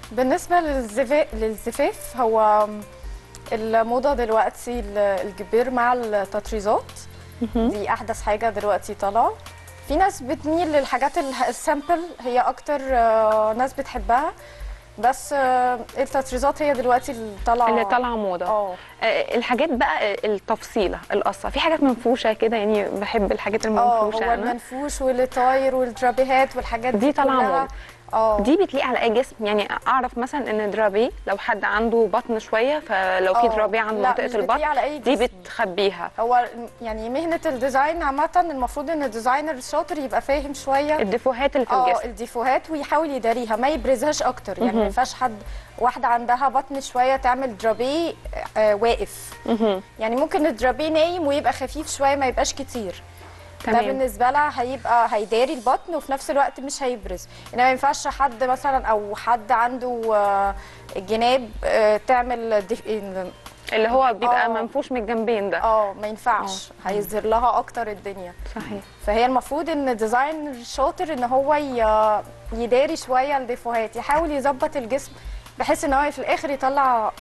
بالنسبة للزفاف, للزفاف هو الموضة دلوقتي ال- الجبير مع التطريزات دي أحدث حاجة دلوقتي طالعة في ناس بتميل للحاجات ال- السامبل هي أكتر آه، ناس بتحبها بس آه، التطريزات هي دلوقتي اللي طالعة اللي طالعه موضه اه آه، الحاجات بقى التفصيله القصه في حاجات منفوشه كده يعني بحب الحاجات اه المنفوشه هو أنا. المنفوش والطاير والدرابيهات والحاجات دي طالعة كلها. موضة. اه دي بتليق على اي جسم يعني اعرف مثلا ان درابي لو حد عنده بطن شويه فلو في آه، درابي عند لا، منطقه مش بتليق البطن على أي دي جسم. بتخبيها هو يعني مهنة الديزاين عامة المفروض ان الديزاينر الشاطر يبقى فاهم شوية الديفوهات اللي في اه الجسم الديفوهات ويحاول يداريها ما يبرزهاش اكتر يعني ما ينفعش حد واحدة عندها بطن شوية تعمل درابيه آه واقف مهم. يعني ممكن الدرابيه نايم ويبقى خفيف شوية ما يبقاش كتير ده تمام بالنسبة لها هيبقى هيداري البطن وفي نفس الوقت مش هيبرز انما ما ينفعش حد مثلا او حد عنده آه، جناب آه، تعمل دي- اللي هو بيبقى آه. منفوش من الجنبين ده اه ما ينفعش هيظهر لها اكتر الدنيا صحيح فهي المفروض ان الديزاين شاطر ان هو ي- يداري شويه الديفوهات يحاول يظبط الجسم بحيث ان هو في الاخر يطلع